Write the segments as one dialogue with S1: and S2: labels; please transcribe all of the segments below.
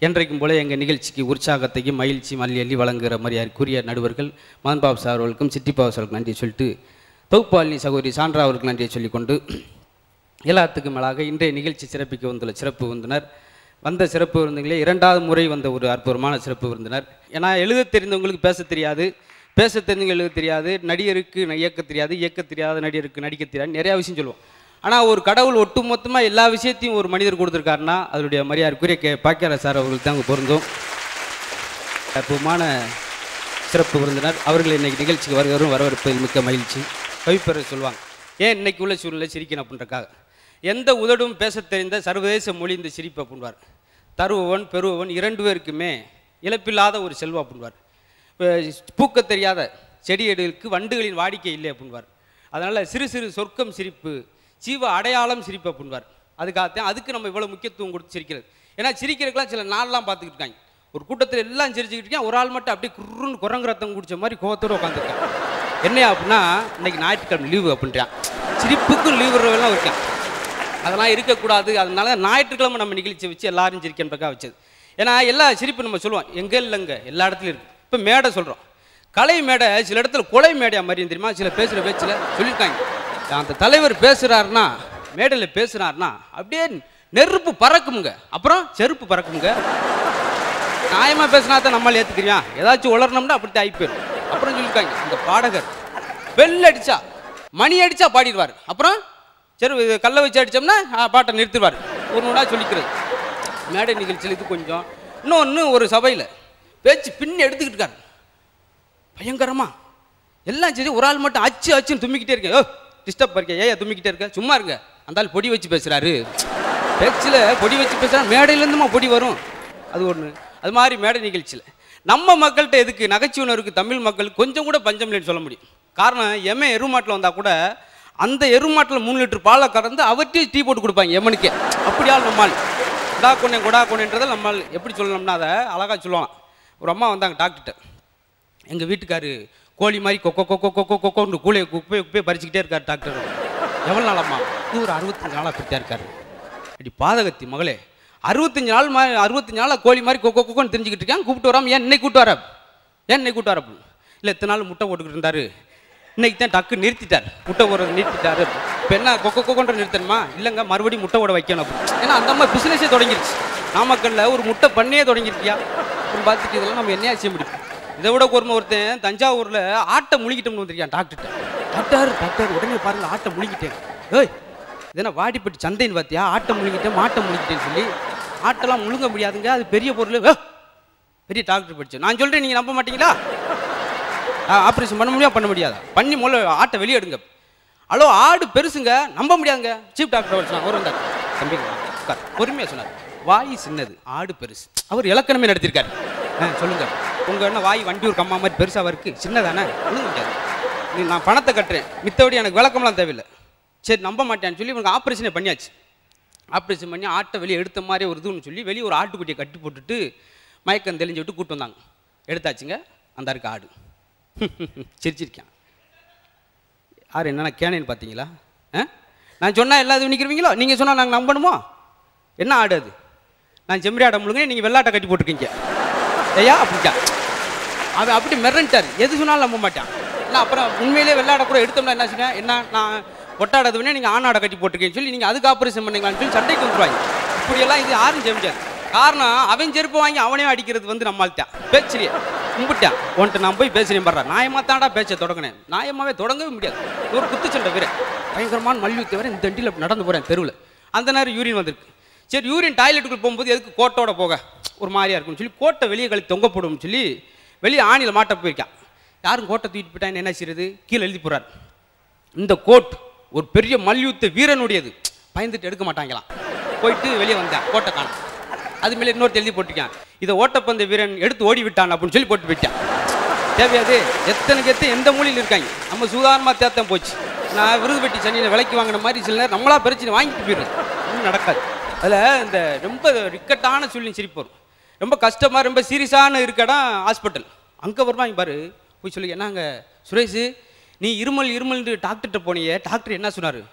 S1: என்றைக்கும் போல எங்கள் நிகழ்ச்சிக்கு உற்சாகத்தையும் மகிழ்ச்சியும் அள்ளி அள்ளி வழங்குகிற மரியாதைக்குரிய நடுவர்கள் மதன்பாபு சார் அவர்களுக்கும் சிட்டிபாபு சாருக்கு நன்றி சொல்லிட்டு தொகுப்பாளினி சகோதரி சான்றா அவருக்கு நன்றியை சொல்லிக்கொண்டு எல்லாத்துக்கும் மேலாக இன்றைய நிகழ்ச்சி சிறப்பிக்க வந்துள்ள சிறப்பு விருந்தினர் வந்த சிறப்பு விருந்திகளே இரண்டாவது முறை வந்த ஒரு அற்புதமான சிறப்பு விருந்தினர் ஏன்னா எழுத தெரிந்தவங்களுக்கு பேச தெரியாது பேச தெரிஞ்சவங்க எழுத தெரியாது நடிகருக்கு ந- இயக்க தெரியாது இயக்க தெரியாத நடிகருக்கு நடிக்க தெரியாது நிறையா விஷயம் சொல்லுவோம் ஆனால் ஒரு கடவுள் ஒட்டுமொத்தமாக எல்லா விஷயத்தையும் ஒரு மனிதர் கொடுத்துருக்காருன்னா அதனுடைய மரியாதைக்குரிய கே பாக்கியார சார் அவர்களுக்கு தான் பொருந்தும் அற்புதமான சிறப்பு விருந்தினர் அவர்கள் இன்னைக்கு நிகழ்ச்சிக்கு வருகிறவரும் வரவேற்பதில் மிக்க மகிழ்ச்சி கவிப்பெற சொல்லுவாங்க ஏன் இன்னைக்கு உள்ள சூழ்நிலை சிரிக்கணும் அப்படின்றக்காக எந்த உதடும் பேசத் தெரிந்த சர்வதேச மொழி இந்த சிரிப்பு அப்படின்வார் தருபவன் பெறுபவன் இரண்டு பேருக்குமே இழப்பில்லாத ஒரு செல்வம் அப்படின்வார் இப்போ பூக்க தெரியாத செடியெடுகளுக்கு வண்டுகளின் வாடிக்கை இல்லை அப்படின்வார் அதனால் சிறு சிறு சொர்க்கம் சிரிப்பு ஜீவ அடையாளம் சிரிப்பு அப்படின்வார் அதுக்காகத்தான் அதுக்கு நம்ம இவ்வளோ முக்கியத்துவம் கொடுத்து சிரிக்கிறது ஏன்னா சிரிக்கிறதுக்கெல்லாம் சில நாள்லாம் பார்த்துக்கிட்டு இருக்காங்க ஒரு கூட்டத்தில் எல்லாம் சிரிச்சுக்கிட்டு இருக்கேன் ஒரு ஆள் மட்டும் அப்படியே குருன்னு குரங்கு ரத்தம் குடிச்ச மாதிரி கோவத்தோடு உட்காந்துருக்கான் என்னையா அப்படின்னா இன்னைக்கு ஞாயிற்றுக்கிழமை லீவு அப்படின்றான் சிரிப்புக்கும் லீவு விடுறவெல்லாம் இருக்கான் அதெல்லாம் இருக்கக்கூடாது அதனால ஞாயிற்றுக்கிழமை நம்ம நிகழ்ச்சி வச்சு எல்லாரும் சிரிக்கன்றக்காக வச்சது ஏன்னா எல்லா சிரிப்பு நம்ம சொல்லுவோம் எங்கே இல்லைங்க எல்லா இடத்துலையும் இருக்கு இப்போ மேடை சொல்கிறோம் கலை மேடை சில இடத்துல கொலை மேடையா மாதிரி தெரியுமா சில பேசுகிற பேச்சில் சொல்லியிருக்காங்க அந்த தலைவர் பேசுகிறாருன்னா மேடையில் பேசுகிறாருன்னா அப்படியே நெருப்பு பறக்குமுங்க அப்புறம் செருப்பு பறக்குமுங்க நியாயமாக பேசினா தான் நம்மளால் ஏற்றுக்கிறியா ஏதாச்சும் உளரணும்னா அப்படி ஆகி போயிடும் அப்புறம் சொல்லியிருக்காங்க இந்த பாடகர் பெல் அடிச்சா மணி அடிச்சா பாடிடுவார் அப்புறம் சரி இது கல்லை வச்சு அடித்தோம்னா பாட்டை நிறுத்திடுவார் ஒரு நூடா சொல்லிக்கிறது மேடை நிகழ்ச்சியில் இது கொஞ்சம் இன்னொன்று ஒரு சபையில் பேச்சு பின்னி எடுத்துக்கிட்டு இருக்காரு பயங்கரமா எல்லாம் சரி ஒரு ஆள் மட்டும் அச்சு அச்சுன்னு தும்மிக்கிட்டே இருக்கேன் ஓ டிஸ்டர்ப் இருக்கேன் ஏன் தும்மிக்கிட்டே இருக்க சும்மா இருங்க அந்த ஆள் பொடி வச்சு பேசுறாரு பேச்சில் பொடி வச்சு பேசுறா மேடையிலேருந்துமா பொடி வரும் அது ஒன்று அது மாதிரி மேடை நிகழ்ச்சியில் நம்ம மக்கள்கிட்ட எதுக்கு நகைச்சுவனருக்கு தமிழ் மக்கள் கொஞ்சம் கூட பஞ்சம் இல்லைன்னு சொல்ல முடியும் காரணம் எமன் எருமாட்டில் வந்தால் கூட அந்த எருமாட்டில் மூணு லிட்டர் பாலை கறந்து அவர்கிட்டயே டீ போட்டு கொடுப்பாங்க எமனுக்கே அப்படியால் நம்மால் குடா கொண்டே குடா கொண்டேன்றதை நம்மால் எப்படி சொல்லணும்னா அதை அழகாக சொல்லுவாங்க ஒரு அம்மா வந்தாங்க டாக்டர்கிட்ட எங்கள் வீட்டுக்காரு கோழி மாதிரி கொக்கோ கொக்கோ கொக்கோ கொக்கோன்னு கூலையை குப்பையை குப்பையை பறிச்சுக்கிட்டே இருக்கார் டாக்டர் எவ்வளோ நாளம்மா இது ஒரு அறுபத்தஞ்சு நாளாக ஃபிட்டாக இருக்காரு அடி பாதகத்தி மகளே அறுபத்தஞ்சு நாள் மாதிரி அறுபத்தஞ்சு நாளாக கோழி மாதிரி கொக்கோ கொக்கோன்னு தெரிஞ்சுக்கிட்டு இருக்கேன் கூப்பிட்டு வராம ஏன் இன்னைக்கு கூப்பிட்டு வர ஏன் இன்னைக்கு கூப்பிட்டு வர இல்லை இத்தனை நாள் முட்டை போட்டுக்கிட்டு இருந்தாரு இன்னைக்கு தான் டக்கு நிறுத்திட்டார் முட்டை போடுறது நிறுத்திட்டாரு இப்போ என்ன கொக்கோ கொக்கோன்ற நிறுத்தணுமா இல்லைங்க மறுபடியும் முட்டை போட வைக்கணும் அப்படின்னு. ஏன்னா அந்த மாதிரி பிஸ்னஸே தொடங்கிருச்சு நாமக்கல்ல ஒரு முட்டை பண்ணையே தொடங்கிருக்கியா அப்படின்னு பார்த்துட்டு இதெல்லாம் நம்ம என்னையா செய்ய முடியும் இதை விட கொடுமை ஒருத்தன் தஞ்சாவூரில் ஆட்டை முழுகிட்டோம்னு வந்திருக்கான் டாக்டர்கிட்ட டாக்டர் டாக்டர் உடனே பாருங்க ஆட்டை முழுகிட்டேன் ஏய் இதென்ன வாடிப்பட்டு சந்தைன்னு பார்த்தியா ஆட்டை முழுங்கிட்டேன் மாட்டை முழுங்கிட்டேன்னு சொல்லி ஆட்டெல்லாம் முழுங்க முடியாதுங்க அது பெரிய பொருள் ஏ, பெரிய டாக்டர் படிச்சு நான் சொல்கிறேன் நீங்கள் நம்ப மாட்டீங்களா ஆப்ரேஷன் பண்ண முடியாது பண்ண முடியாதா பண்ணி முதல்ல ஆட்டை வெளியே எடுங்க ஹலோ ஆடு பெருசுங்க நம்ப முடியாதுங்க சீஃப் டாக்டர் அவர் சொன்னார் அவர் வந்தார் தம்பிங்க உட்கார் பொறுமையாக சொன்னார் வாய் சின்னது ஆடு பெருசு அவர் இலக்கணமே நடத்திருக்காரு ஆ சொல்லுங்க உங்கள் என்ன வாய் வண்டி ஒரு கம்மா மாதிரி பெருசாக இருக்கு சின்னதானே ஒழுங்க முடியாது நீ நான் பணத்தை கட்டுறேன் மித்தபடி எனக்கு விளக்கம்லாம் தேவையில்லை சரி நம்ப மாட்டேன்னு சொல்லி இவனுக்கு ஆப்ரேஷனே பண்ணியாச்சு ஆப்ரேஷன் பண்ணி ஆட்டை வெளியே எடுத்த மாதிரி ஒரு இதுன்னு சொல்லி வெளியே ஒரு ஆட்டுக்குட்டியை கட்டி போட்டுட்டு மயக்கம் தெளிஞ்சு விட்டு கூட்டு வந்தாங்க எடுத்தாச்சுங்க அந்த இருக்கு ஆடு சிரிச்சிருக்கேன் யார் என்னென்ன கேனேன்னு பார்த்தீங்களா ஆ நான் சொன்னால் எல்லா இதுவும் நிற்கிறீங்களோ நீங்கள் சொன்னால் நாங்கள் நம்பணுமோ என்ன ஆடு அது நான் செம்மறி ஆடை முழுங்க நீங்கள் வெள்ளாட்டை கட்டி போட்டிருக்கீங்க ஐயா அப்படிக்கா அவன் அப்படி மிரண்டார் எது சொன்னாலும் நம்ப மாட்டான் நான் அப்புறம் உண்மையிலே வெள்ளாடை கூட எடுத்தோம்னா என்ன சொன்னேன் என்ன நான் ஒட்டாடது வேணா நீங்கள் ஆணாடை கட்டி போட்டிருக்கேன்னு சொல்லி நீங்கள் அதுக்கு ஆப்ரேஷன் பண்ணீங்களான்னு சொல்லி சண்டைக்கு வந்துருவாங்க இப்படியெல்லாம் இது யாரும் செய்ய முடியாது காரணம் அவன் செருப்பு வாங்கி அவனே அடிக்கிறது வந்து நம்மள்தான் பேச்சுறிய கும்பிட்டான் உன்ட்டு நான் போய் பேசுறேன் பாடுறா நியாயமாக தான்டா பேச்ச தொடங்கினேன் நியாயமாவே தொடங்கவே முடியாது ஒரு குத்துச்சண்டை வீரன் பயங்கரமான மல்யுத்த வரை இந்த வண்டியில் நடந்து போகிறேன் தெருவில் அந்த நேரம் யூரின் வந்திருக்கு சரி யூரின் டாய்லெட்டுக்குள்ள போகும்போது எதுக்கு கோட்டோட போக ஒரு மாதிரியா இருக்கும்னு சொல்லி கோட்டை வெளியே கழி தொங்க போடும்னு சொல்லி வெளியே ஆணியில் மாட்ட போயிருக்கான் யாரும் கோட்டை தூக்கிட்டு போயிட்டான்னு என்ன செய்யுது கீழே எழுதி போறாரு இந்த கோட் ஒரு பெரிய மல்யுத்த வீரனுடையது பயந்துட்டு எடுக்க மாட்டாங்களாம் போயிட்டு வெளியே வந்தேன் கோட்டை காணும் அது மேலே இன்னொரு எழுதி போட்டிருக்கான் இதை ஓட்டப்பந்த வீரன் எடுத்து ஓடி விட்டான் அப்படின்னு சொல்லி போட்டு போயிட்டான் தேவையாது எத்தனைக்கு எத்த எந்த மூலையில் இருக்காங்க நம்ம சுதாரணமாக தேத்தம் போச்சு நான் விருதுபட்டி சென்னையில் விலைக்கு வாங்கின மாதிரி சில நேரம் நம்மளா பிரச்சனை வாங்கிட்டு போயிடுறது ஒன்றும் நடக்காது அதில் இந்த ரொம்ப இக்கட்டான சூழ்நிலை சிரிப்பு வரும் ரொம்ப கஷ்டமாக ரொம்ப சீரியஸான இருக்க இடம் ஹாஸ்பிட்டல் அங்கே வருவாங்க பாரு போய் சொல்லி என்னங்க சுரேஷ் நீ இருமல் இருமல்னு டாக்டர்கிட்ட போனியே டாக்டர் என்ன சொன்னார்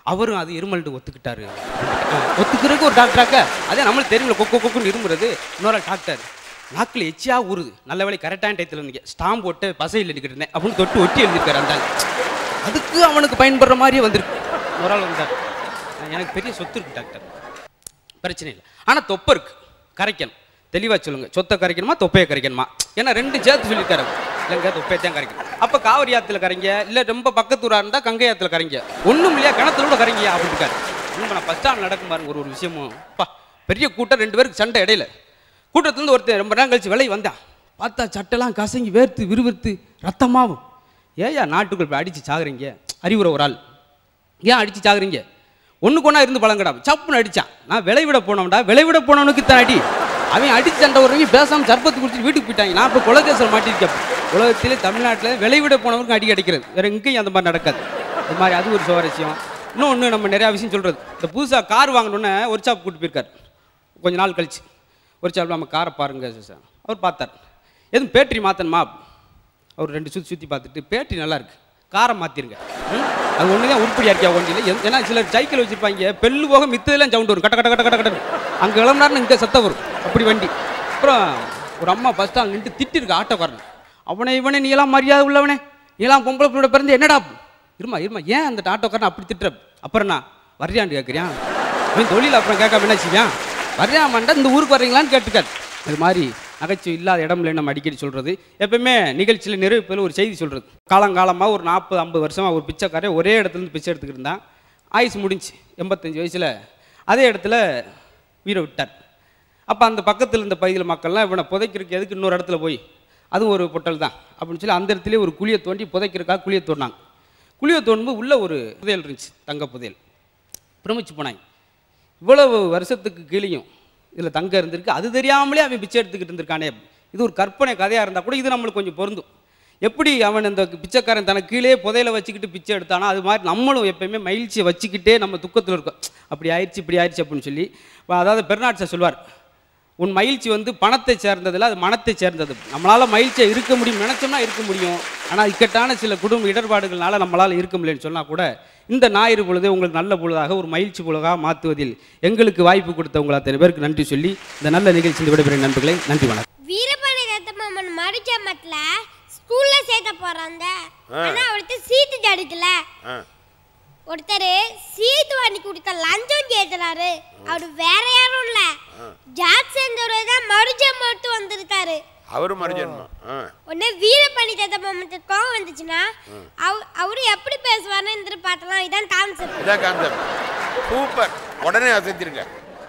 S1: அவரும் அது இருமல்ட்டு ஒத்துக்கிட்டாரு அஹ், ஒத்துக்கிறதுக்கு ஒரு டாக்டராக்க அதே நம்மளுக்கு தெரியும்ல கொக்கு கொக்குன்னு இருமுறது இன்னொரு டாக்டர் நாக்கில் எச்சியா ஊறுது நல்ல வேலை கரெக்டான டயத்தில் இருந்தீங்க ஸ்டாம்ப் போட்டு பசையில் அடிக்கிட்டு இருந்தேன் அப்படின்னு தொட்டு ஒட்டி எழுதியிருக்காரு அந்த ஆள். அதுக்கு அவனுக்கு பயன்படுற மாதிரியே வந்திருக்கு ஒரு ஆள் வந்தார் எனக்கு பெரிய சொத்து இருக்கு டாக்டர் பிரச்சனை இல்லை ஆனால் தொப்பை இருக்கு கரைக்கணும் தெளிவாக சொல்லுங்க சொத்தை கரைக்கணுமா தொப்பையை கரைக்கணுமா ஏன்னா ரெண்டு சேர்த்து சொல்லியிருக்காரு இல்லைங்க தொப்பையை தான் கரைக்கணும் அப்போ காவிரி ஆற்றுல கரைங்க இல்லை ரொம்ப பக்கத்தூராக இருந்தால் கங்கை ஆற்றுல கரைங்க ஒன்றும் இல்லையா கிணத்துல கூட கரைங்கயா அப்படின்னு இருக்காரு உண்மை நான் ஃபஸ்ட் ஸ்டாண்ட் நடக்கும் பாருங்க ஒரு ஒரு விஷயமும் பா பெரிய கூட்டம் ரெண்டு பேருக்கு சண்டை இடையில கூட்டத்துலேருந்து ஒருத்தன் ரொம்ப நேரம் கழிச்சு விலை வந்தான் பார்த்தா சட்டெல்லாம் கசங்கி வேர்த்து விறுவிறுத்து ரத்தமாகும் ஏயா நாட்டுக்குள் போய் அடித்து சாகுறீங்க அறிவுற ஒரு ஆள் ஏன் அடித்து சாகுறீங்க ஒன்று கொண்டா இருந்து பழங்கடா சப்புன்னு அடிச்சான் நான் விளைவிட போனவன்டா விளைவிட போனவனுக்கு தான் அடி அவன் அடிச்சு சண்டை வரவங்க பேசாமல் சர்பத்து குடிச்சிட்டு வீட்டுக்கு போயிட்டாங்க நான் இப்போ குலகேசல் மாட்டிருக்கேன் உலகத்திலே தமிழ்நாட்டில் விளைவிட போனவனுக்கு அடி அடிக்கிறது வேற எங்கேயும் அந்த மாதிரி நடக்காது இது மாதிரி அது ஒரு சுவாரஸ்யம் இன்னொன்று நம்ம நிறையா விஷயம் சொல்கிறது இந்த புதுசாக கார் வாங்கணுன்னே ஒரு ஷாப் கூட்டு போயிருக்காரு கொஞ்ச நாள் கழிச்சு ஒரு ஷாப்பில் நம்ம காரை பாருங்க சார் அவர் பார்த்தார் எதுவும் பேட்டரி மாற்றணுமா அவர் ரெண்டு சுற்றி சுற்றி பார்த்துட்டு பேட்டரி நல்லா இருக்கு காரை மாற்றிருங்க அது ஒன்று தான் உருப்படியாக இருக்கியா ஒன்றில் ஏன்னா சிலர் சைக்கிள் வச்சுருப்பாங்க பெல்லு போக மித்ததெல்லாம் சவுண்ட் வரும் கட்ட கட்ட கட்ட கட்ட கட்ட அங்கே கிளம்புனாருன்னு இங்கே சத்தம் வரும் அப்படி வண்டி அப்புறம் ஒரு அம்மா பஸ் ஸ்டாண்ட் நின்று திட்டிருக்கு ஆட்டோக்காரன் அவனை இவனே நீ எல்லாம் மரியாதை உள்ளவனே நீ எல்லாம் பொம்பளை பிள்ளை பிறந்து என்னடா இருமா இருமா ஏன் அந்த ஆட்டோக்காரன் அப்படி திட்டுற அப்புறம் நான் வர்றியான்னு கேட்குறியான் அவன் தொழில் அப்புறம் கேட்காம என்ன செய்வான் வர்றியாமாண்டா இந்த ஊருக்கு வர்றீங்களான்னு கேட்டுக்காரு அது மாதிரி நகைச்சுவை இல்லாத இடம்ல நம்ம அடிக்கடி சொல்கிறது எப்பவுமே நிகழ்ச்சியில் நிறைவு ஒரு செய்தி சொல்கிறது காலங்காலமாக ஒரு நாற்பது ஐம்பது வருஷமாக ஒரு பிச்சைக்காரன் ஒரே இடத்துல இருந்து பிச்சை எடுத்துக்கிட்டு இருந்தான் ஆயுசு முடிஞ்சு எண்பத்தஞ்சு வயசில் அதே இடத்துல உயிரை விட்டார் அப்போ அந்த பக்கத்தில் இருந்த பகுதியில் மக்கள்லாம் இவனை புதைக்கிறதுக்கு எதுக்கு இன்னொரு இடத்துல போய் அதுவும் ஒரு பொட்டல் தான் அப்படின்னு சொல்லி அந்த இடத்துலேயே ஒரு குழியை தோண்டி புதைக்கிறதுக்காக குழியை தோண்டினாங்க குழியை தோண்டும்போது உள்ள ஒரு புதையல் இருந்துச்சு தங்க புதையல் பிரமிச்சு போனாங்க இவ்வளவு வருஷத்துக்கு கீழேயும் இதில் தங்க இருந்திருக்கு அது தெரியாமலே அவன் பிச்சை எடுத்துக்கிட்டு இருந்திருக்கானே இது ஒரு கற்பனை கதையாக இருந்தால் கூட இது நம்மளுக்கு கொஞ்சம் பொருந்தும் எப்படி அவன் இந்த பிச்சைக்காரன் தனக்கு கீழே புதையல வச்சுக்கிட்டு பிச்சை எடுத்தானோ அது மாதிரி நம்மளும் எப்பயுமே மகிழ்ச்சியை வச்சுக்கிட்டே நம்ம துக்கத்தில் இருக்கோம் அப்படி ஆயிடுச்சு இப்படி ஆயிடுச்சு அப்படின்னு சொல்லி இப்ப அதாவது பெர்னாட் சார் சொல்வார் உன் மகிழ்ச்சி வந்து பணத்தை சேர்ந்ததில்ல அது மனத்தை சேர்ந்தது நம்மளால் மகிழ்ச்சியாக இருக்க முடியும் நினச்சோம்னா இருக்க முடியும் ஆனால் இக்கட்டான சில குடும்ப இடர்பாடுகள்னால நம்மளால் இருக்க முடியலன்னு சொன்னால் கூட இந்த ஞாயிறு பொழுதை உங்களுக்கு நல்ல பொழுதாக ஒரு மகிழ்ச்சி பொழுதாக மாற்றுவதில் எங்களுக்கு வாய்ப்பு கொடுத்த உங்கள் அத்தனை பேருக்கு நன்றி சொல்லி இந்த நல்ல நிகழ்ச்சியில் விடைபெறும் நண்பர்களை நன்றி வணக்கம்
S2: வீரபாண்டி ரத்தமாமன் மடிச்சமட்ல ஸ்கூல்ல சேர்த்த போறாங்க ஆனா அவருக்கு சீட்டு கிடைக்கல
S3: ஆ
S2: ஒருத்தர் சீட்டு வாங்கி கொடுக்க லஞ்சம் கேட்கிறாரு அவரு வேற யாரும் இல்ல ஜாக்சன் தான் மறுஜ மட்டும் வந்திருக்காரு
S3: அவரும் மறுஜன்மா ஆ
S2: உடனே வீரபாண்டி ரத்தமாமன் கோவம் வந்துச்சுன்னா அவ- அவரு எப்படி பேசுவாருன்னு எதிர்பார்க்கலாம் இதான் கான்செப்ட்
S3: இதான் கான்செப்ட் சூப்பர் உடனே அசைத்திருங்க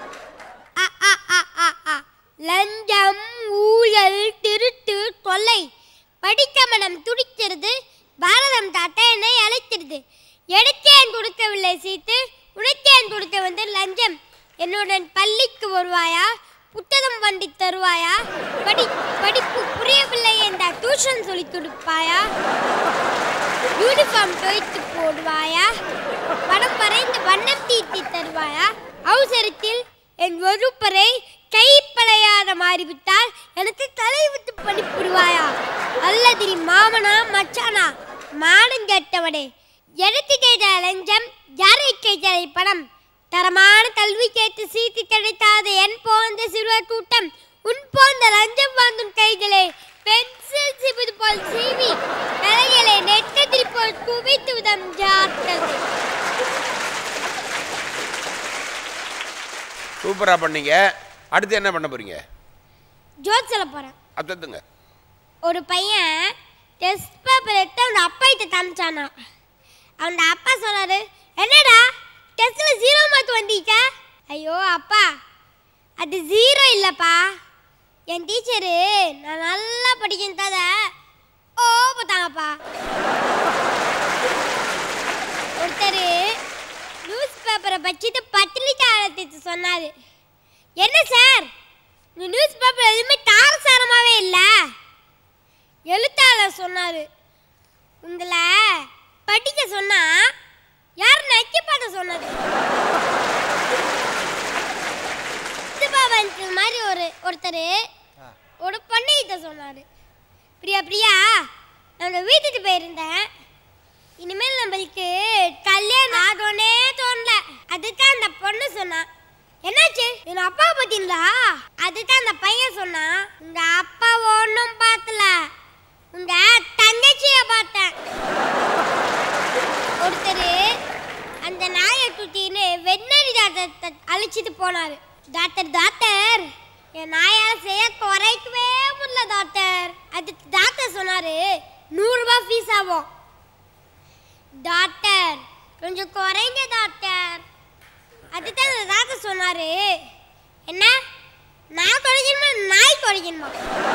S2: அ, அ, அ, அ, அ. லஞ்சம் ஊழல் திருட்டு கொலை படித்த மனம் துடிக்கிறது பாரதம் தாத்தா என்னை அழைக்கிறது எடுத்தேன் கொடுக்கவில்லை சீட்டு உனக்கேன் கொடுக்க வந்து லஞ்சம் என்னுடன் பள்ளிக்கு வருவாயா புத்தகம் வண்டி தருவாயா படி படிப்பு புரியவில்லை என்ற டியூஷன் சொல்லி கொடுப்பாயா யூனிஃபார்ம் துவைத்து போடுவாயா படம் வரைந்து வண்ணம் தீட்டி தருவாயா அவசரத்தில் என் வகுப்பறை கைப்படையாத மாறிவிட்டால் எனக்கு தலை விட்டு படிப்பிடுவாயா அல்லது நீ மாமனா மச்சானா மானம் கேட்டவனே எனக்கு கேட்ட லஞ்சம் யாரை கேட்ட பணம் தரமான கல்வி கேட்டு சீட்டு கிடைக்காத என் போன்ற சிறுவர் கூட்டம் உன் போன்ற லஞ்சம் வாங்கும் கைகளே பென்சில் சிபிது போல் சீவி தலைகளை நெட்டத்தில் போல் குவித்து விதம் ஜாத்தது
S3: சூப்பரா பண்ணீங்க அடுத்து என்ன பண்ண போறீங்க
S2: ஜோக் சொல்ல போறேன்
S3: அத்தத்துங்க
S2: ஒரு பையன் டெஸ்ட் பேப்பர் எடுத்து அவன் அப்பா கிட்ட காமிச்சானா அவன் அப்பா சொன்னாரு என்னடா டெஸ்ட்ல ஜீரோ மார்க் வந்தீங்க ஐயோ அப்பா அது ஜீரோ இல்லப்பா என் டீச்சரு நான் நல்லா படிக்கிறத ஓ பார்த்தாங்கப்பா ஒருத்தர் நியூஸ் பேப்பரை வச்சுட்டு பத்திரிக்கை அழைத்து சொன்னாரு என்ன சார் இந்த நியூஸ் பேப்பர் எதுவுமே தாரசாரமாவே இல்லை எழுத்தாளர் சொன்னாரு உங்களை படிக்க சொன்னா யார் நக்கி பார்க்க சொன்னது சிவபாபன் மாதிரி ஒரு ஒருத்தர் ஒரு பொண்ணுகிட்ட சொன்னாரு பிரியா பிரியா நான் வீட்டுக்கு போயிருந்தேன் இனிமேல் நம்மளுக்கு கல்யாணம் ஆகணும்னே தோணும் சொன்னான் என்னாச்சு என் அப்பா பார்த்தீங்களா அதுதான் அந்த பையன் சொன்னான் உங்க அப்பா ஒன்றும் பார்த்தல உங்க தங்கச்சிய பார்த்தேன் ஒருத்தர் அந்த நாயை தூக்கின்னு வெட்னரி டாக்டர் அழைச்சிட்டு போனாரு டாக்டர் டாக்டர் என் நாயால செய்ய குறைக்கவே முடியல டாக்டர் அதுக்கு டாக்டர் சொன்னாரு நூறுரூபா ஃபீஸ் ஆகும் டாக்டர் கொஞ்சம் குறைங்க டாக்டர் அதுதான் அந்த டாக்டர் சொன்னாரு என்ன நான் குறைக்கணுமா நாய் குறைக்கணுமா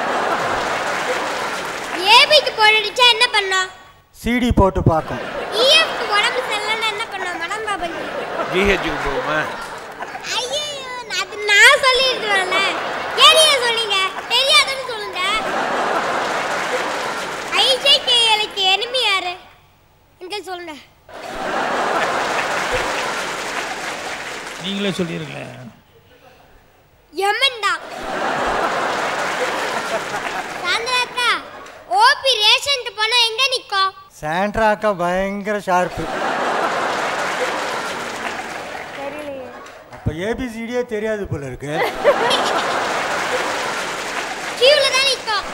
S2: ஏபிக்கு போட்டுடுச்சா என்ன பண்ணோம்
S4: சிடி போட்டு பார்க்கும்
S2: இஎஃப்க்கு உடம்பு சரியில்லைன்னா என்ன பண்ணோம் மடம் பாபன்
S3: ஜிஹெச்சுக்கு போகுமா
S2: ஐயோ அது நான் சொல்லியிருக்கிறேன்ல ஏன் நீங்க சொன்னீங்க தெரியாதுன்னு சொல்லுங்க ஐஜேகேஎலுக்கு எனிமி யாரு எங்க சொல்லுங்க
S5: நீங்களே சொல்லிருங்களேன்
S2: யமன் தான் சாந்திராக்கா ஓபி ரேஷன்ட்டு போனா எங்க நிக்கும்
S4: சாண்ட்ராக்கா பயங்கர ஷார்ப்பு அப்போ ஏபிசிடியே தெரியாது போல இருக்கு
S2: கியூல தான் நிக்கும்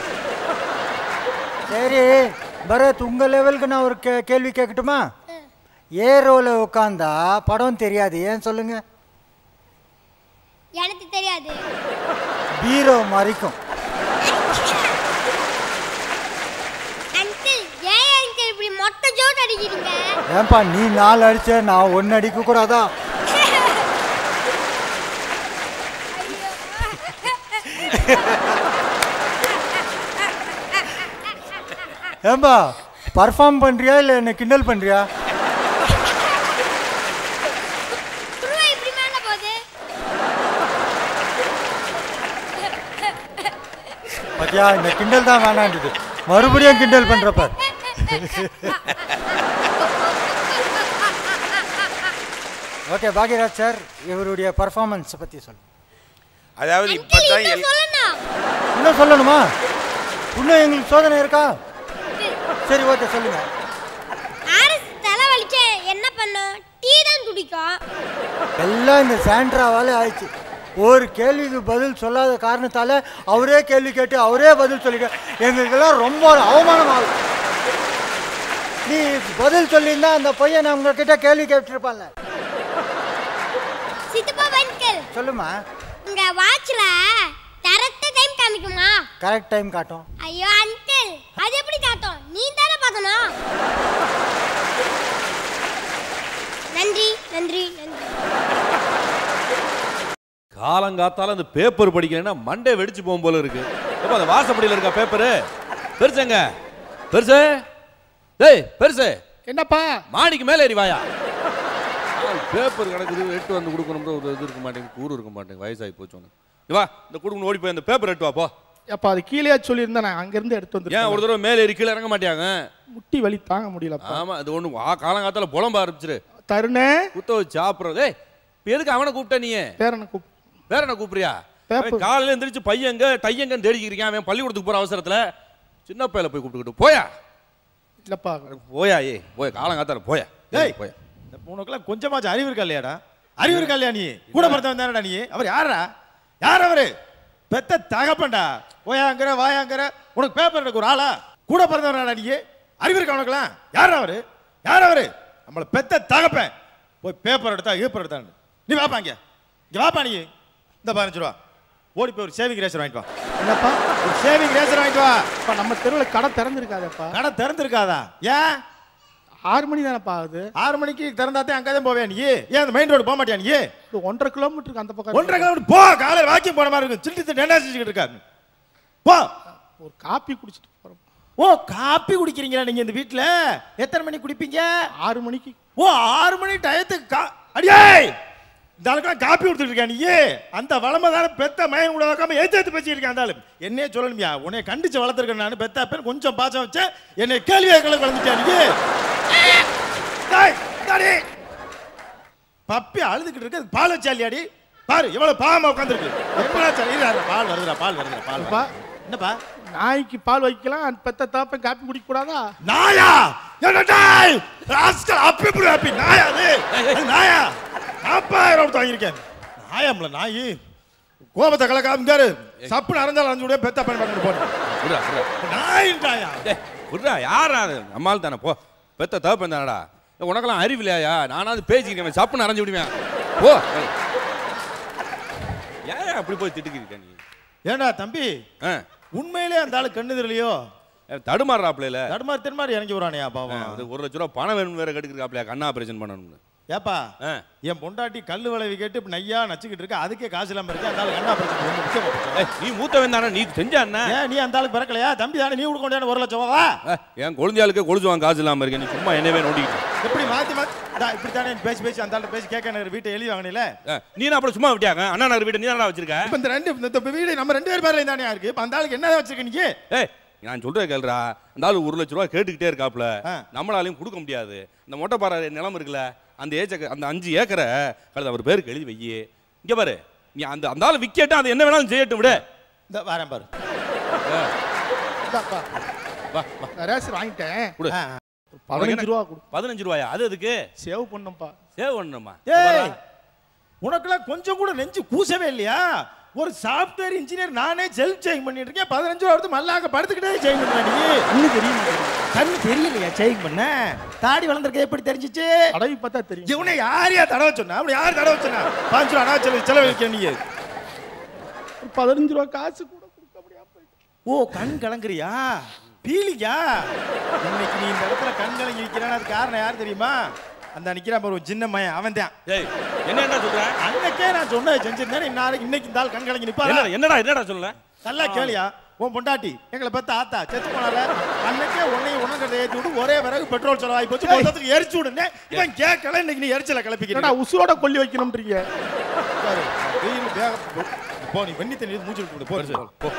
S4: சரி பரத் உங்க லெவலுக்கு நான் ஒரு கே கேள்வி கேட்கட்டுமா ஏ ரோல உட்காந்தா படம் தெரியாது ஏன் சொல்லுங்க
S2: எனக்கு தெரியாது
S4: பீரோ மறைக்கும்
S2: அங்கிள் ஏன் அங்கிள் இப்படி மொட்டை ஜோட் அடிக்கிறீங்க
S4: ஏன்பா நீ நாலு அடிச்ச நான் ஒன்று அடிக்க கூடாதா ஏன்பா பர்ஃபார்ம் பண்றியா இல்லை என்ன கிண்டல் பண்றியா
S2: துருவா இப்படி மேல போகுது
S4: பாத்தியா இந்த கிண்டல் தான் வேணான்றது மறுபடியும் கிண்டல் பண்றப்ப ஓகே பாக்யராஜ் சார் இவருடைய பர்ஃபார்மன்ஸ் பத்தி சொல்லுங்க
S3: அதாவது
S2: அங்கிள்
S3: இப்பதான்
S2: இதை
S3: எல்
S2: சொல்லணும்
S4: இன்னும் சொல்லணுமா இன்னும் எங்களுக்கு சோதனை இருக்கா சரி ஓகே சொல்லுங்க
S2: ஆர்எஸ் தலை வலிச்சு என்ன பண்ணும் டீ தான் குடிக்கும்
S4: எல்லாம் இந்த சாண்ட்ராவால ஆயிடுச்சு ஒரு கேள்விக்கு பதில் சொல்லாத காரணத்தால அவரே கேள்வி கேட்டு அவரே பதில் சொல்லிட்டு எங்களுக்கெல்லாம் ரொம்ப அவமானம் ஆகுது நீ பதில் சொல்லியிருந்தா அந்த பையன் உங்ககிட்ட கேள்வி கேட்டிருப்பான்ல
S2: சித்தப்பா அங்கிள்
S4: சொல்லுமா
S2: உங்க வாட்ச்ல கரெக்டா டைம் காமிக்குமா
S4: கரெக்ட் டைம் காட்டும்
S2: ஐயோ அங்கிள் அது எப்படி காட்டும் நீ தானே பார்த்தணும் நன்றி நன்றி நன்றி
S6: காலங்காத்தால அந்த பேப்பர் படிக்கலைன்னா மண்டே வெடிச்சு போகும் போல இருக்கு எப்ப அந்த வாசப்படியில் இருக்கா பேப்பரு பெருசங்க பெருசு டேய் பெருசு
S5: என்னப்பா
S6: மாடிக்கு மேலே ஏறி வாயா பேப்பர் கிடக்குது எட்டு வந்து கொடுக்கணும்ன்ற ஒரு இது இருக்க மாட்டேங்குது கூறு இருக்க மாட்டேங்குது வயசாகி போச்சு உனக்கு இங்க வா இந்த கொடுக்கணும் ஓடி போய் அந்த பேப்பர் எட்டு வா போ
S5: எப்பா அது கீழே சொல்லியிருந்தா நான் அங்கிருந்து எடுத்து
S6: ஏன்
S5: வந்து
S6: ஒரு தடவை மேலே ஏறி கீழே இறங்க மாட்டியாங்க
S5: முட்டி வலி தாங்க முடியலப்பா
S6: ஆமா அது ஒண்ணு வா காலங்காத்தால புலம்ப ஆரம்பிச்சிரு
S5: தருணே
S6: குத்த வச்சு சாப்பிட்றது ஏய் இப்ப எதுக்கு அவனை கூப்பிட்ட நீ
S5: பேரனை கூப்
S6: வேற என்ன கூப்பிடுறியா
S5: பேப்பர்.
S6: அவன் காலையில எந்திரிச்சு பையங்க டையங்கன்னு தேடிக்கிறீங்க அவன் பள்ளிக்கூடத்துக்கு போற அவசரத்துல சின்ன பையல போய் கூப்பிட்டுக்கிட்டு போயா
S5: இல்லப்பா
S6: போயா ஏ போய் காலங்காத்தால போயா
S7: டேய்.
S6: போயா
S7: இந்த உனக்குலாம் கொஞ்சமாச்சும் அறிவு இருக்கா இல்லையாடா அறிவு இருக்கா இல்லையா நீ கூட பிறந்தவன் தானடா நீ அவர் யாரா யார் அவரு பெத்த தகப்பன்டா போயாங்கிற வாயாங்கிற உனக்கு பேப்பர் எனக்கு ஒரு ஆளா கூட பிறந்தவனாடா நீ அறிவு இருக்கா உனக்குலாம் யார் அவரு யார் அவரு நம்மள பெத்த தகப்பன் போய் பேப்பர் எடுத்தா ஈப்பர் எடுத்தா நீ வாப்பா இங்க இங்க வாப்பா நீ இந்த பதினஞ்சு ரூபா ஓடி போய் ஒரு சேவிங் ரேசர் வாங்கிட்டு வா
S5: என்னப்பா
S7: ஒரு சேவிங் ரேசர் வாங்கிட்டு வா
S5: அப்பா நம்ம தெருவில் கடை திறந்துருக்காதப்பா
S7: கடை திறந்திருக்காதா ஏன்
S5: ஆறு மணி தானப்பா ஆகுது
S7: ஆறு மணிக்கு திறந்தாத்தே அங்கே தான் போவேன் நீ ஏன் அந்த மெயின் ரோடு போக மாட்டியா நீ
S5: இது ஒன்றரை கிலோமீட்டருக்கு அந்த பக்கம்
S7: ஒன்றரை கிலோமீட்டர் போ காலையில் வாக்கிங் போன மாதிரி இருக்கும் சில்லி திட்டு என்ன செஞ்சுக்கிட்டு இருக்காரு போ
S5: ஒரு காப்பி குடிச்சிட்டு போறோம்
S7: ஓ காப்பி குடிக்கிறீங்களா நீங்க இந்த வீட்ல எத்தனை மணிக்கு குடிப்பீங்க
S5: ஆறு மணிக்கு
S7: ஓ ஆறு மணி டயத்துக்கு கா அடியே இந்த ஆளுக்கெல்லாம் காப்பி கொடுத்துட்டு இருக்கா நீ அந்த வளமை தானே பெத்த மயன் கூட வைக்காம ஏத்து ஏத்து பேசியிருக்கேன் அந்த ஆளு என்னையே சொல்லணுமியா உன்னை கண்டிச்சு வளர்த்துருக்கேன் நான் பெத்த பேர் கொஞ்சம் பாசம் வச்சேன் என்னை கேள்வி கேட்கல வளர்ந்துட்டியா நீ டேய், இந்தாடி. பப்பி அழுதுகிட்டு இருக்கு அதுக்கு பால் வச்சாலியாடி பாரு எவ்வளவு பாவமா உட்காந்துருக்கு பால் வருதுடா பால் வருதுடா பால்
S5: அப்பா.
S7: வருது. என்னப்பா
S5: நாய்க்கு பால் வைக்கலாம் அந்த பெத்த தாப்பன் காப்பி குடிக்க கூடாதா
S7: நாயா என்ன நாய் ராஸ்கல் அப்பி புடி அப்பி நாயா அது அது நாயா நாற்பதாயிரம் கொடுத்து வாங்கியிருக்கேன் நாயாம்ல நாயி கோபத்தை கலக்காம சப்புன்னு அரைஞ்சாலும் அரைஞ்சு விட பெத்த பயன் பண்ணிட்டு போறேன்
S6: விட்றா விட்றா
S7: நாயின்றாயா
S6: டேய் விட்றா யாரா அது நம்மால் தானே போ பெத்த தகப்பன் தானடா ஏய், உனக்கெல்லாம் அறிவில்லையா நானாவது பேசிக்கிறேன் சப்புன்னு அரைஞ்சு விடுவேன் போ ஏன் அப்படி போய் திட்டுக்கிருக்க நீ
S7: ஏண்டா தம்பி
S6: ஆ
S7: உண்மையிலே அந்த ஆளு கண்ணு தெரியலையோ
S6: தடுமாறுறாப்லையில
S7: தடுமாறி தென்மாறி இறங்கி வரானே பாவம்
S6: அது ஒரு லட்ச ரூபா பணம் வேணும் வேற கெடுக்கிறாப்லையா கண்ணா ஆபரேஷன் பண்ணணும்னு
S7: ஏப்பா
S6: ஆ.
S7: என் பொண்டாட்டி கல்லு விளைவி கேட்டு இப்ப நையா நச்சுக்கிட்டு இருக்க அதுக்கே காசு இல்லாம இருக்கு அந்த ஆளு கண்ணா பிரச்சனை ரொம்ப முக்கியமா போச்சு.
S6: ஏய், நீ மூத்தவன் தானே நீ செஞ்சா என்ன
S7: ஏன் நீ அந்த ஆளுக்கு பிறக்கலையா தம்பி தானே நீ கொடுக்க வேண்டிய ஒரு லட்சம் ரூபாவா
S6: ஏய், என் கொழுந்தியாளுக்கு கொழுச்சுவான் காசு இல்லாம இருக்கேன் நீ சும்மா என்னவே நோண்டிக்கிட்டு
S7: எப்படி மாத்தி மாத்தி இந்தா, இப்படி தானே பேசி பேசி அந்த ஆளு பேசி கேட்க எனக்கு வீட்டை எழுதி வாங்கினீல
S6: ஏய், நீ என்ன அப்புறம் சும்மா விட்டியாங்க அண்ணா நகர் வீட்டை நீ தானடா வச்சிருக்க
S7: இப்ப இந்த ரெண்டு இந்த இந்த வீடு நம்ம ரெண்டு பேர் பேர்ல தானே இருக்கு இப்ப அந்த ஆளுக்கு என்ன வச்சிருக்க நீ
S6: ஏய் நான் சொல்றேன் கேளுடா அந்த ஆளு ஒரு லட்ச ரூபா கேட்டுக்கிட்டே இருக்காப்ல
S7: ஆ.
S6: நம்மளாலையும் கொடுக்க முடியாது இந்த மொட்டைப்பாறை நிலம் இருக்குல்ல அந்த ஏச்ச அந்த அஞ்சு ஏக்கரை கழுது அவர் பேருக்கு எழுதி வையி இங்க பாரு நீ அந்த அந்த ஆளு விக்கேட்டா அது என்ன வேணாலும் செய்யட்டும் விடு
S7: இந்த வரேன் பாரு
S5: இந்தாப்பா.
S6: வா
S5: நான் ரேஷன் வாங்கிட்டேன்
S6: கொடு
S7: ஆ.
S5: பதினஞ்சு ரூபா கொடு
S6: பதினஞ்சு ரூபாயா அது அதுக்கு
S5: சேவ் பண்ணப்பா
S6: சேவ் பண்ணணுமா
S7: ஏய் உனக்கெல்லாம் கொஞ்சம் கூட நெஞ்சு கூசவே இல்லையா ஒரு சாஃப்ட்வேர் இன்ஜினியர் நானே செல்ஃப் சேஞ்ச் பண்ணிட்டு இருக்கேன் பதினஞ்சு ரூபா எடுத்து மல்லாக்க படுத்துக்கிட்டே சேஞ்ச் பண்ண நீ
S5: கண்ணு தெரியும்
S7: கண்ணு தெரியலையா சேஞ்ச் பண்ண தாடி வளர்ந்துருக்க எப்படி தெரிஞ்சிச்சு
S5: அடவி பார்த்தா தெரியும்
S7: இவனை யார் யார் தடவை சொன்னா அப்படி யார் தடவை சொன்னா பாஞ்சு ரூபா அனாவ செலவு செலவழிக்க நீ
S5: ஒரு பதினஞ்சு ரூபா காசு கூட கொடுக்க முடியாம போயிட்டு.
S7: ஓ கண் கலங்குறியா பீலிக்கா இன்னைக்கு நீ இந்த இடத்துல கண் கலங்கி நிக்கிறான்னு அது காரணம் யார் தெரியுமா அந்த நிக்கிறான் பாரு ஒரு சின்ன மயன் அவன் தான்
S6: ஏய் என்ன என்ன சொல்ற
S7: அன்னைக்கே நான் சொன்னதை செஞ்சிருந்தேன் இன்னைக்கு இன்னைக்கு இந்த ஆள் கண் கலங்கி நிப்பாரா
S6: என்னடா என்னடா என்னடா சொல்லல
S7: நல்லா கேளியா உன் பொண்டாட்டி எங்களை பத்த ஆத்தா செத்து போனால அன்னைக்கே உன்னையும் உனக்கிறத ஏத்தி விட்டு ஒரே விறகு பெட்ரோல் செலவாகி போச்சு மொத்தத்துக்கு எரிச்சு விடுங்க இவன் கேட்கல இன்னைக்கு நீ எரிச்சல
S5: என்னடா
S7: கிளப்பிக்கிறேன்
S5: உசுரோட கொல்லி வைக்கணும்ன்றீங்க
S7: வெயில் வேக போ. போ நீ வெண்ணி தண்ணி மூச்சு விட்டு போ போ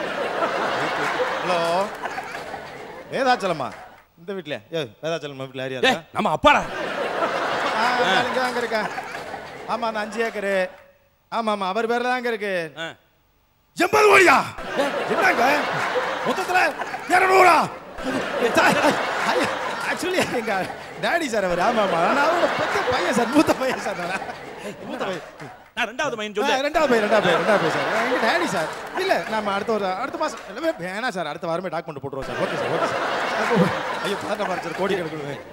S7: ஹலோ வேதாச்சலமா இந்த வீட்ல ஏ வேதாச்சலம் வீட்ல யார்
S6: ஏய்
S7: யாரா
S6: நம்ம அப்பாடா
S7: ஆ, நான் இங்க அங்க இருக்கேன் ஆமா அந்த அஞ்சு ஏக்கரு ஆமா ஆமா அவர் பேர்ல தாங்க இருக்கு
S6: ஆ.
S7: எண்பது கோடியா என்னங்க மொத்தத்துல இருநூறா ஆக்சுவலி எங்க டேடி சார் அவர் ஆமா ஆமா நான் அவரோட பெத்த பையன் சார் மூத்த பையன் சார் நான். மூத்த பையன்
S6: நான் ரெண்டாவது மைண்ட்
S7: ஆ,
S6: சொல்லு
S7: ரெண்டாவது பையன் ரெண்டாவது பையன் ரெண்டாவது பையன் சார் எங்க டேடி சார் இல்ல நம்ம அடுத்த ஒரு அடுத்த மாசம் இல்ல வேணாம் சார் அடுத்த வாரமே டாக்குமெண்ட் போட்டுருவோம் sir okay sir okay sir ஐயோ பாட்ட பாரு சார் கோடி கணக்கு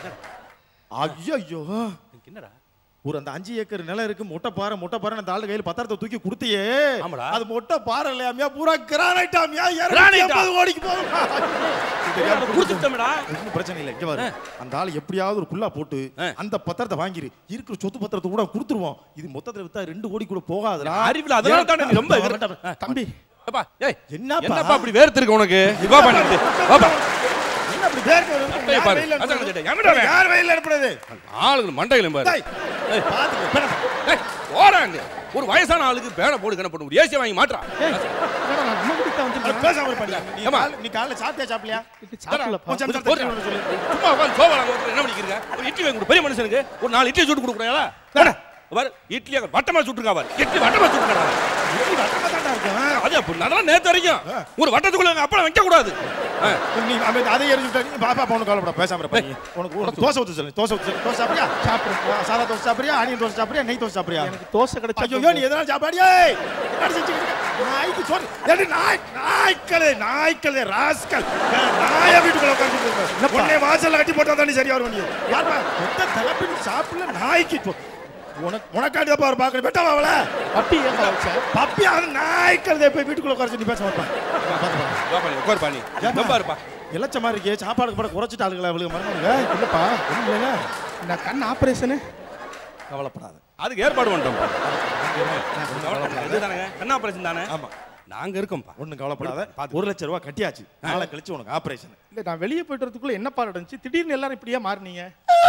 S7: ஐயோ ஐயோ
S6: என்னடா
S7: ஒரு அந்த அஞ்சு ஏக்கர் நிலம் இருக்கு மொட்டை பாறை மொட்டை பாறை அந்த ஆளு கையில பத்திரத்தை தூக்கி கொடுத்தியே
S6: ஆமாடா.
S7: அது மொட்டை பாறை இல்லையாமியா பூரா கிரானைட் ஆமியா
S6: Granite ஆ?
S7: எண்பது கோடிக்கு போகும்
S6: கொடுத்துட்டோம்டா
S7: ஒன்றும் பிரச்சனை இல்லை இங்க பாரு அந்த ஆளு எப்படியாவது ஒரு குள்ளா போட்டு
S6: ஆ.
S7: அந்த பத்திரத்தை வாங்கிரு இருக்கிற சொத்து பத்திரத்தை கூட கொடுத்துருவோம் இது மொத்தத்துல வித்தா ரெண்டு கோடி கூட போகாதுடா
S6: அறிவில் அதனால தானே நீ ரொம்ப எதிர்த்த-
S5: தம்பி
S6: ஏப்பா ஏய்
S7: என்னப்பா?
S6: என்னப்பா அப்படி வேர்த்திருக்கு உனக்கு வா பண்ணிட்டு வாப்பா
S7: என்ன அப்படி வேர்க்க வருது?
S6: சட்டையை
S7: யார்
S6: பாரு.
S7: வெயில்ல
S6: அதான்
S7: அனுப்புறது?
S6: கேட்டேன். எங்கடா அவன்?
S7: யார் வெயில்ல அனுப்புறது
S6: ஆளுங்க மண்டைகளும் பாரு
S7: டேய், பாத்துக்க, பேணப்பா.
S6: ஏய் ஓடாங்க ஒரு வயசான ஆளுக்கு பேனை போடு கணப்படும் ஒரு ஏசி வாங்கி மாட்றா
S5: என்னடா நான் நம்ம கிட்ட
S7: அது
S5: வந்துருக்கேன்
S7: பேசாம இருப்பாடியா? நீ
S6: ஏம்மா?
S7: காலை- நீ காலைல சாப்பிட்டியா சாப்பிடலையா
S5: சாப்பிடலப்பா
S7: கொஞ்சம்
S6: ஒரு-
S7: நேரத்துல
S6: ஒரு-
S7: சொல்லு.
S6: சும்மா உட்காந்து சோபா என்ன பண்ணிக்கிறீங்க ஒரு இட்லி வாங்கி கொடு பெரிய மனுஷனுக்கு ஒரு நாலு இட்லி சுட்டு கொடுக்குறா பாரு இட்லியா வட்டமா சுட்டுருக்கா பாரு இட்லி வட்டமா சுட்டுருக்கா
S7: இட்லி வட்டமா தான்டா இருக்கும்.
S6: அது அப்படி நல்லா நேத்து வரைக்கும் ஒரு வட்டத்துக்குள்ள எங்க அப்பளம் வைக்க கூடாது ஆ.
S7: நீ அவன் அதை எரிஞ்சுட்டா நீ பாப்பா பொண்ணு கவலைப்பட பேசாம இருப்பா நீ. உனக்கு உனக்கு தோசை ஊத்து சொல்லு தோசை ஊத்து சொல்லு தோசை சாப்பிடுறியா சாப்பிடுறேன் சாதா தோசை சாப்பிடுறியா ஆனியன் தோசை சாப்பிடுறியா நெய் தோசை சாப்பிடுறியா
S5: எனக்கு தோசை கிடைச்சா
S7: ஐயோ நீ எதனால சாப்பாடியே என்ன செஞ்சுக்கிட்டு இருக்க? நாய்க்கு சோறு ஏடி நாய் நாய்க்களே நாய்க்களே ராஸ்கல் நாய வீட்டுக்குள்ள உட்கார்ந்து உன்னை வாசல்ல கட்டி போட்டா தானே சரியா வரும் நீ யாருப்பா மொத்த தலைப்பின் சாப்பிடல நாய்க்கு சோறு. உனக்கு உனக்காண்டி தான் பாரு பாக்கணும் வெட்டவா அவள
S5: பப்பி ஏன்டா வச்ச
S7: பப்பி அது நாய்க்கள் போய் வீட்டுக்குள்ள உட்கார நீ பேச மாட்டான்
S6: வா பண்ணி உட்கார் பண்ணி ரொம்ப இருப்பா
S7: இலச்ச மாதிரி இருக்கே சாப்பாடு கூட குறைச்சிட்டு ஆளுங்களா அவளுக்கு மறந்துங்க இல்லப்பா ஒண்ணும் இல்லைங்க
S5: இந்த கண் ஆபரேஷனு
S7: கவலைப்படாத
S6: அதுக்கு ஏற்பாடு பண்ணிட்டோம் இதுதானங்க கண்ணா ஆபரேஷன் தானே
S7: ஆமா
S6: நாங்க இருக்கோம்ப்பா
S7: ஒண்ணும் கவலைப்படாத ஒரு லட்சம் ரூபாய் கட்டியாச்சு நாளை கழிச்சு உனக்கு ஆபரேஷன்
S5: இல்ல நான் வெளியே போயிட்டு வரதுக்குள்ள என்ன பாரு நடந்துச்சு திடீர்னு எல்லாரும் இப்படியே மாறினீங்க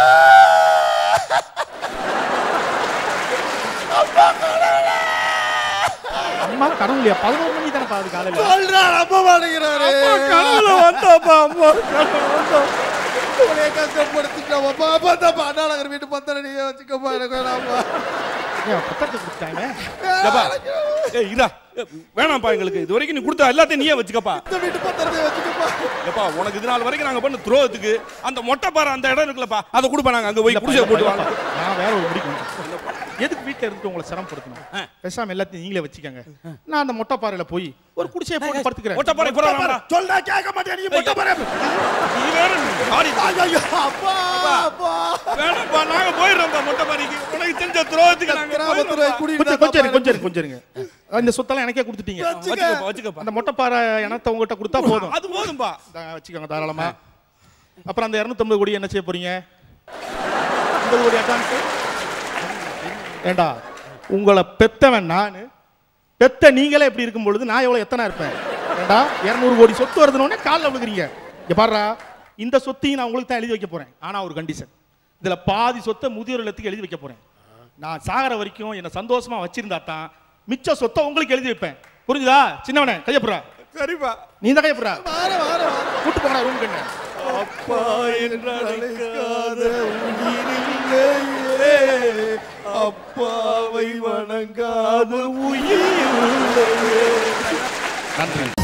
S5: அம்மா கடவுளையா பதினோரு மணி தானே பாது காலையில
S7: சொல்றாரு அப்பா மாட்டேங்கிறாரு
S5: கனவுல வந்தாப்பா அம்மா கனவுல வந்தோம்
S7: உன்னைய கஷ்டப்படுத்திட்டோம் அப்பா அப்பா தப்பா அண்ணாநகர் வீட்டு பத்திரம் நீங்க வச்சுக்கப்பா எனக்கு வேணாம்ப்பா
S5: ஏன் பத்திரத்தை கொடுத்தாங்க
S6: ஏப்பா, ஏய் இதா வேணாம்ப்பா எங்களுக்கு இது வரைக்கும் நீ கொடுத்த எல்லாத்தையும் நீயே வச்சுக்கப்பா
S7: இந்த வீட்டு பத்திரத்தை வச்சுக்கப்பா
S6: ஏப்பா உனக்கு இது நாள் வரைக்கும் நாங்க பண்ண துரோகத்துக்கு அந்த மொட்டை பாறை அந்த இடம் இருக்குல்லப்பா அதை கொடுப்பா நாங்க அங்க போய் குடிசை போட்டு வாங்க
S5: நான் வேற ஒரு முடிக்கு வந்துட்டேன் எதுக்கு வீட்டுல இருந்து உங்களை சிரமப்படுத்தணும் பேசாம எல்லாத்தையும் நீங்களே வச்சுக்கோங்க நான் அந்த மொட்டை பாறையில போய் ஒரு குடிசையை போட்டு படுத்துக்கிறேன்
S6: மொட்டை பாறை போடா, வாடா.
S7: சொல்றா கேட்க மாட்டேன் நீ மொட்டை பாரு
S6: நீ வேற சாரி
S7: ஐயோ அப்பா அப்பா
S6: வேணாம்ப்பா நாங்க போயிடுறோம்ப்பா மொட்டை பாறைக்கு உனக்கு தெரிஞ்ச துரோகத்துக்கு நாங்க
S7: கிராமத்துல
S6: போயிடுறோம்ப்பா.
S7: குடி
S5: கொஞ்சம் கொஞ்சம் இருங்க, கொஞ்சம் இருங்க, கொஞ்சம் இருங்க இந்த சொத்தெல்லாம் எனக்கே கொடுத்துட்டீங்க
S6: வச்சுக்கப்பா வச்சுக்கப்பா
S5: அந்த மொட்டை பாறை இனத்தை உங்ககிட்ட கொடுத்தா போதும்
S6: அது போதும்பா
S5: இந்தா, வச்சுக்கோங்க தாராளமா அப்புறம் அந்த 250 கோடி என்ன செய்ய போறீங்க 50 கோடி அட்வான்ஸ் ஏண்டா உங்களை பெத்தவன் நான் பெத்த நீங்களே எப்படி இருக்கும் பொழுது நான் எவ்வளவு எத்தனை இருப்பேன் ஏண்டா 200 கோடி சொத்து வருதுனோடனே காலில் விழுகிறீங்க இங்க பாருடா இந்த சொத்தையும் நான் உங்களுக்கு தான் எழுதி வைக்க போறேன் ஆனா ஒரு கண்டிஷன் இதுல பாதி சொத்தை முதியோர் இல்லத்துக்கு எழுதி வைக்க போறேன் நான் சாகர வரைக்கும் என்ன சந்தோஷமா வச்சிருந்தா தான் மிச்ச சொத்தை உங்களுக்கு எழுதி வைப்பேன் புரிஞ்சுதா சின்னவனே கையப்புறா
S3: சரிப்பா
S5: நீ தான் கையப்புறா கூட்டு போனா ரூம் கண்ணு
S7: அப்பா என்று அழைக்காத உயிரில்லையே அப்பாவை வணங்காத உயிரில்லையே
S5: நன்றி